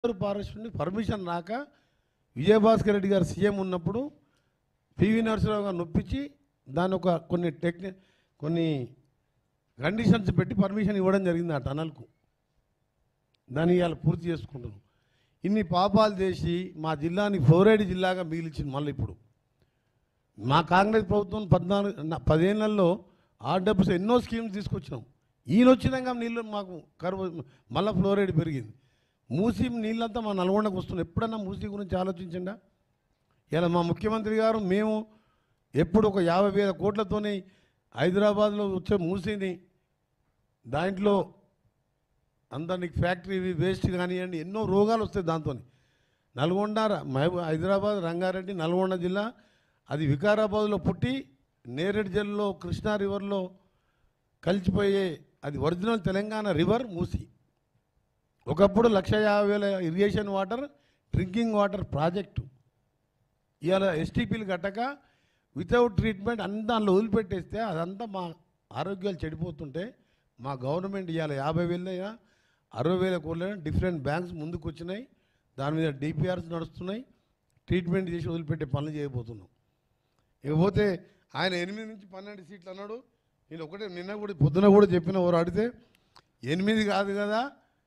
forest నుండి permission రాక విజయభాస్కర్ రెడ్డి గారు సీఎం ఉన్నప్పుడు పివి నరసింహరావు గారు నొప్పించి దాని ఒక కొన్ని టెక్ని కొన్ని కండిషన్స్ పెట్టి పర్మిషన్ ఇవ్వడం జరిగింది ఆ టనల్కు దాన్ని ఇవాళ పూర్తి చేసుకుంటున్నాం ఇన్ని పాపాలు చేసి మా జిల్లాని ఫ్లోరైడ్ జిల్లాగా మిగిలిచింది మళ్ళీ ఇప్పుడు మా కాంగ్రెస్ ప్రభుత్వం పద్నాలుగు నా- పదేళ్లలో ఆర్డబ్ల్యూస్ ఎన్నో స్కీమ్స్ తీసుకొచ్చినాం ఈయన వచ్చినాక నీళ్ళు మాకు కరువు మళ్ళీ ఫ్లోరైడ్ పెరిగింది మూసి నీళ్ళంతా మా నల్గొండకు వస్తున్నాయి ఎప్పుడన్నా మూసి గురించి ఆలోచించండా ఇలా మా ముఖ్యమంత్రి గారు మేము ఎప్పుడు ఒక యాభై వేల కోట్లతోని హైదరాబాద్లో వచ్చే మూసిని దాంట్లో అంతా నీకు ఫ్యాక్టరీ వేస్ట్ కానివ్వండి ఎన్నో రోగాలు వస్తాయి దాంతో నల్గొండ ర- మహబూ- హైదరాబాద్ రంగారెడ్డి నల్గొండ జిల్లా అది వికారాబాద్లో పుట్టి నేరేడు జిల్లాలో కృష్ణా రివర్లో కలిసిపోయే అది ఒరిజినల్ తెలంగాణ రివర్ మూసి ఒకప్పుడు లక్ష యాభై వేల irrigation water drinking water project ఇవాళ ఎస్టీపీలు కట్టక వితౌట్ ట్రీట్మెంట్ అంతా అందులో వదిలిపెట్టేస్తే అదంతా మా ఆరోగ్యాలు చెడిపోతుంటే మా గవర్నమెంట్ ఇవాళ యాభై వేలైనా అరవై వేల కోట్లైనా డిఫరెంట్ బ్యాంక్స్ ముందుకు వచ్చినాయి దాని మీద డిపిఆర్స్ నడుస్తున్నాయి ట్రీట్మెంట్ చేసి వదిలిపెట్టే పనులు చేయబోతున్నాం ఇకపోతే ఆయన ఎనిమిది నుంచి పన్నెండు సీట్లు అన్నాడు నేను ఒకటే నిన్న కూడా పొద్దున కూడా చెప్పిన ఎవరు అడిగితే ఎనిమిది కాదు కదా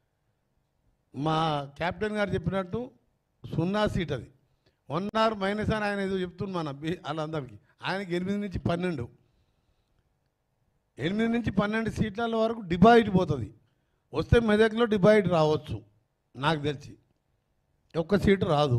మా కెప్టెన్ గారు చెప్పినట్టు సున్నా సీట్ అది వన్ అవర్ మైనస్ అని ఆయన ఏదో చెప్తుంది మన బి- వాళ్ళందరికీ ఆయనకి ఎనిమిది నుంచి పన్నెండు ఎనిమిది నుంచి పన్నెండు సీట్ల వరకు డిపాజిట్ పోతుంది వస్తే మెదక్లో డిపాజిట్ రావచ్చు నాకు తెలిసి ఒక్క సీటు రాదు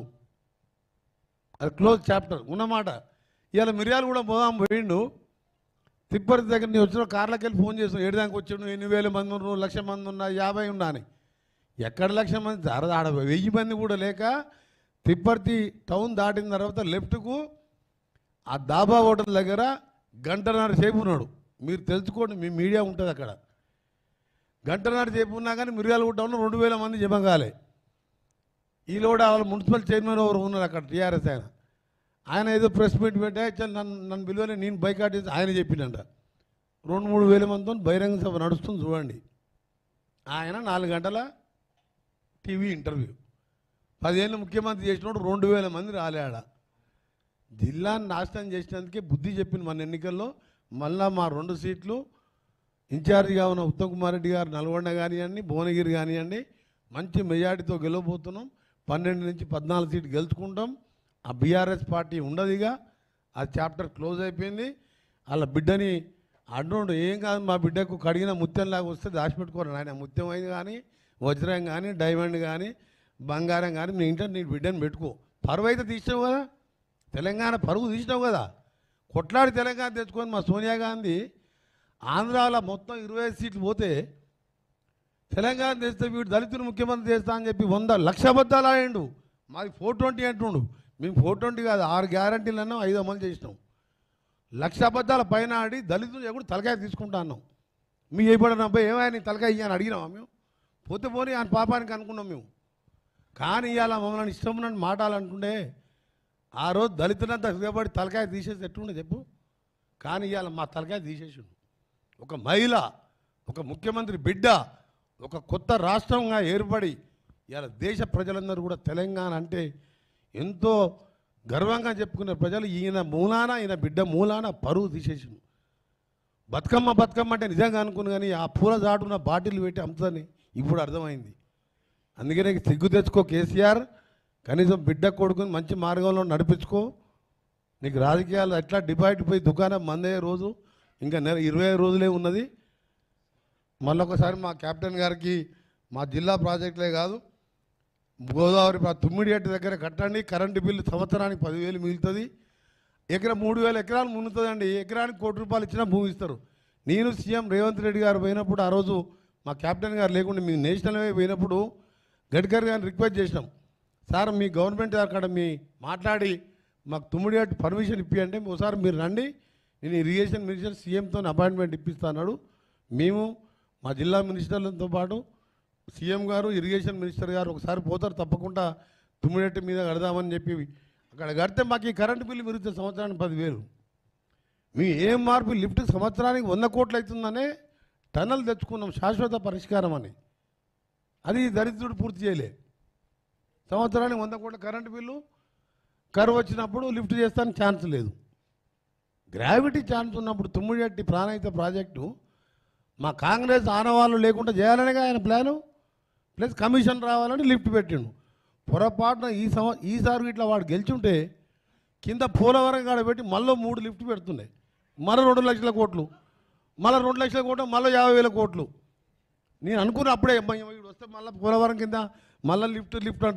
అది క్లోజ్ చాప్టర్ ఉన్నమాట ఇవాళ మిరియాలు కూడా పోదాం పోయిండు తిప్పటి దగ్గర నేను వచ్చిన కార్లకి వెళ్ళి ఫోన్ చేసాను ఏడు దానికి వచ్చిండు ఎన్ని వేల మంది ఉన్నారు లక్ష మంది ఉన్నా యాభై ఉన్నా అని ఎక్కడ లక్ష మంది జర ఆడ వెయ్యి మంది కూడా లేక తిప్పర్తి టౌన్ దాటిన తర్వాత లెఫ్ట్కు ఆ దాబా హోటల్ దగ్గర గంటన్నర సేపు ఉన్నాడు మీరు తెలుసుకోండి మీ మీడియా ఉంటుంది అక్కడ గంటన్నర సేపు ఉన్నా కానీ మిర్యాలగూడ టౌన్లో రెండు వేల మంది జమ కాలే ఈలో కూడా వాళ్ళ మున్సిపల్ చైర్మన్ ఎవరు ఉన్నారు అక్కడ టీఆర్ఎస్ ఆయన ఆయన ఏదో ప్రెస్ మీట్ పెట్టా చల్ నన్ను నన్ను పిలువలే నేను బైకాట్ చేసి ఆయన చెప్పిండంట రెండు మూడు వేల మందితో బహిరంగ సభ నడుస్తుంది చూడండి ఆయన నాలుగు గంటల టీవీ ఇంటర్వ్యూ పదిహేను ముఖ్యమంత్రి చేసినప్పుడు రెండు వేల మంది రాలే ఆడ జిల్లాని నాశనం చేసినందుకే బుద్ధి చెప్పింది మన ఎన్నికల్లో మళ్ళా మా రెండు సీట్లు ఇన్ఛార్జిగా ఉన్న ఉత్తమ్ కుమార్ రెడ్డి గారు నల్గొండ కానివ్వండి భువనగిరి కానివ్వండి మంచి మెజార్టీతో గెలవబోతున్నాం పన్నెండు నుంచి పద్నాలుగు సీట్లు గెలుచుకుంటాం ఆ బీఆర్ఎస్ పార్టీ ఉండదుగా ఆ చాప్టర్ క్లోజ్ అయిపోయింది వాళ్ళ బిడ్డని అడ్డు ఏం కాదు మా బిడ్డకు కడిగిన ముత్యంలాగా వస్తే దాచిపెట్టుకోరు ఆయన ముత్యం అయింది కానీ వజ్రం కానీ డైమండ్ కానీ బంగారం కానీ నీ ఇంట్లో నీ బిడ్డని పెట్టుకో పరువు అయితే తీసినావు కదా తెలంగాణ పరువు తీసినావు కదా కొట్లాడి తెలంగాణ తెచ్చుకొని మా సోనియా గాంధీ ఆంధ్రాలో మొత్తం ఇరవై ఐదు సీట్లు పోతే తెలంగాణ తెస్తే వీడు దళితులు ముఖ్యమంత్రి చేస్తా అని చెప్పి వంద లక్ష అబద్ధాలు ఆడిండు మాది ఫోర్ ట్వంటీ అంటుండు మేము ఫోర్ ట్వంటీ కాదు ఆరు గ్యారంటీలను ఐదు అమలు చేసినాం లక్ష అబద్ధాల పైన ఆడి దళితులు ఎప్పుడు తలకాయ తీసుకుంటా అన్నాం మీ అయిపోయిన అబ్బాయి ఏమైనా నీ తలకాయ ఇయ్యని అడిగినామా మేము పోతే పోనీ ఆయన పాపానికి అనుకున్నాం మేము కానీ ఇవాళ మమ్మల్ని ఇష్టం ఉన్నట్టు మాటాలంటుండే ఆ రోజు దళితులంతా సిద్ధపడి తలకాయ తీసేసి ఎట్టుండే చెప్పు కానీ ఇవాళ మా తలకాయ తీసేసిండు ఒక మహిళ ఒక ముఖ్యమంత్రి బిడ్డ ఒక కొత్త రాష్ట్రంగా ఏర్పడి ఇవాళ దేశ ప్రజలందరూ కూడా తెలంగాణ అంటే ఎంతో గర్వంగా చెప్పుకునే ప్రజలు ఈయన మూలాన ఈయన బిడ్డ మూలాన పరువు తీసేసిండు బతుకమ్మ బతుకమ్మ అంటే నిజంగా అనుకుని కానీ ఆ పూల దాటున బాటిల్ పెట్టి అమ్ముతుందని ఇప్పుడు అర్థమైంది అందుకనే సిగ్గు తెచ్చుకో కేసీఆర్ కనీసం బిడ్డ కొడుకుని మంచి మార్గంలో నడిపించుకో నీకు రాజకీయాలు ఎట్లా డిపాజిట్ పోయి దుకాణం మందయ్యే రోజు ఇంకా నెల ఇరవై ఐదు రోజులే ఉన్నది మళ్ళొకసారి మా కెప్టెన్ గారికి మా జిల్లా ప్రాజెక్టులే కాదు గోదావరి ప్రా- తుమ్మిడిగట్టు దగ్గర కట్టండి కరెంటు బిల్లు సంవత్సరానికి పదివేలు మిగులుతుంది ఎకరా మూడు వేల ఎకరాలు మునుతుందండి ఎకరానికి కోటి రూపాయలు ఇచ్చినా భూమి ఇస్తారు నేను సీఎం రేవంత్ రెడ్డి గారు పోయినప్పుడు ఆ రోజు మా కెప్టెన్ గారు లేకుండా మీ నేషనల్ హైవే పోయినప్పుడు గడ్కరీ గారిని రిక్వెస్ట్ చేసినాం సార్ మీ గవర్నమెంట్ అక్కడ మీ మాట్లాడి మాకు తుమ్మిడిగట్టు పర్మిషన్ ఇప్పియంటే ఒకసారి మీరు రండి నేను ఇరిగేషన్ మినిస్టర్ సీఎంతో అపాయింట్మెంట్ ఇప్పిస్తాడు మేము మా జిల్లా మినిస్టర్లతో పాటు సీఎం గారు ఇరిగేషన్ మినిస్టర్ గారు ఒకసారి పోతారు తప్పకుండా తుమ్మిడెట్టు మీద కడదామని చెప్పి అక్కడ కడితే మాకు ఈ కరెంటు బిల్లు పెరుగుతుంది సంవత్సరానికి పదివేలు మీ ఏం మార్పు లిఫ్ట్ సంవత్సరానికి వంద కోట్లు అవుతుందనే టనల్ తెచ్చుకున్నాం శాశ్వత పరిష్కారం అని అది దరిద్రుడు పూర్తి చేయలే సంవత్సరానికి వంద కోట్ల కరెంటు బిల్లు కరువు వచ్చినప్పుడు లిఫ్ట్ చేస్తానికి ఛాన్స్ లేదు గ్రావిటీ ఛాన్స్ ఉన్నప్పుడు తుమ్మిడి ప్రాణహిత ప్రాజెక్టు మా కాంగ్రెస్ ఆనవాళ్ళు లేకుండా చేయాలనేగా ఆయన ప్లాను ప్లస్ కమిషన్ రావాలని లిఫ్ట్ పెట్టిండు పొరపాటున ఈ సంవ ఈసారి ఇట్లా వాడు గెలిచుంటే కింద పోలవరం కాడ పెట్టి మళ్ళీ మూడు లిఫ్ట్ పెడుతుండే మళ్ళీ రెండు లక్షల కోట్లు మళ్ళీ రెండు లక్షల కోట్లు మళ్ళీ యాభై వేల కోట్లు నేను అనుకున్న అప్పుడే అమ్మాయి వీడు వస్తే మళ్ళీ పోలవరం కింద మళ్ళీ లిఫ్ట్ లిఫ్ట్ అంటే